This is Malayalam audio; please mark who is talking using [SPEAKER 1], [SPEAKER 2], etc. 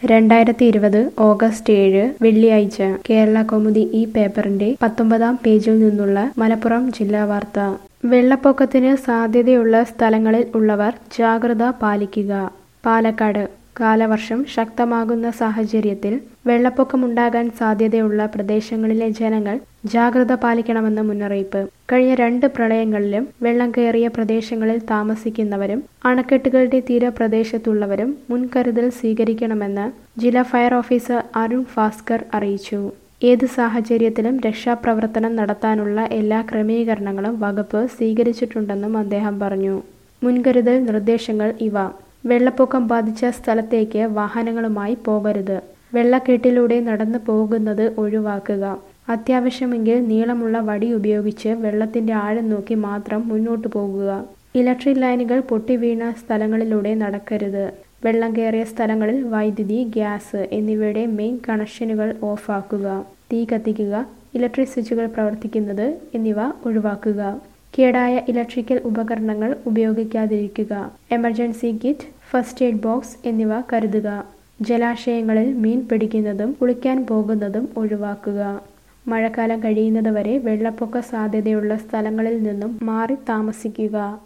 [SPEAKER 1] രണ്ടായിരത്തി ഇരുപത് ഓഗസ്റ്റ് ഏഴ് വെള്ളിയാഴ്ച കേരള കൗമുദി ഈ പേപ്പറിന്റെ പത്തൊമ്പതാം പേജിൽ നിന്നുള്ള മലപ്പുറം ജില്ലാ വാർത്ത വെള്ളപ്പൊക്കത്തിന് സാധ്യതയുള്ള സ്ഥലങ്ങളിൽ ഉള്ളവർ ജാഗ്രത പാലിക്കുക പാലക്കാട് കാലവർഷം ശക്തമാകുന്ന സാഹചര്യത്തിൽ വെള്ളപ്പൊക്കമുണ്ടാകാൻ സാധ്യതയുള്ള പ്രദേശങ്ങളിലെ ജനങ്ങൾ ജാഗ്രത പാലിക്കണമെന്ന് മുന്നറിയിപ്പ് കഴിഞ്ഞ രണ്ട് പ്രളയങ്ങളിലും വെള്ളം കയറിയ പ്രദേശങ്ങളിൽ താമസിക്കുന്നവരും അണക്കെട്ടുകളുടെ തീരപ്രദേശത്തുള്ളവരും മുൻകരുതൽ സ്വീകരിക്കണമെന്ന് ജില്ലാ ഫയർ ഓഫീസർ അരുൺ ഭാസ്കർ അറിയിച്ചു ഏത് സാഹചര്യത്തിലും രക്ഷാപ്രവർത്തനം നടത്താനുള്ള എല്ലാ ക്രമീകരണങ്ങളും വകുപ്പ് സ്വീകരിച്ചിട്ടുണ്ടെന്നും അദ്ദേഹം പറഞ്ഞു മുൻകരുതൽ നിർദ്ദേശങ്ങൾ ഇവ വെള്ളപ്പൊക്കം ബാധിച്ച സ്ഥലത്തേക്ക് വാഹനങ്ങളുമായി പോകരുത് വെള്ളക്കെട്ടിലൂടെ നടന്നു പോകുന്നത് ഒഴിവാക്കുക അത്യാവശ്യമെങ്കിൽ നീളമുള്ള വടി ഉപയോഗിച്ച് വെള്ളത്തിന്റെ ആഴം നോക്കി മാത്രം മുന്നോട്ടു പോകുക ഇലക്ട്രിക് ലൈനുകൾ പൊട്ടിവീണ സ്ഥലങ്ങളിലൂടെ നടക്കരുത് വെള്ളം കയറിയ സ്ഥലങ്ങളിൽ വൈദ്യുതി ഗ്യാസ് എന്നിവയുടെ മെയിൻ കണക്ഷനുകൾ ഓഫാക്കുക തീ കത്തിക്കുക ഇലക്ട്രിക് സ്വിച്ചുകൾ പ്രവർത്തിക്കുന്നത് എന്നിവ ഒഴിവാക്കുക കേടായ ഇലക്ട്രിക്കൽ ഉപകരണങ്ങൾ ഉപയോഗിക്കാതിരിക്കുക emergency kit first aid box എന്നിവ കരുതുക ജലാശയങ്ങളിൽ മീൻ പിടിക്കുന്നതും കുളിക്കാൻ പോകുന്നതും ഒഴിവാക്കുക മഴക്കാലം കഴിയുന്നതുവരെ വെള്ളപ്പൊക്ക സാധ്യതയുള്ള സ്ഥലങ്ങളിൽ നിന്നും മാറി താമസിക്കുക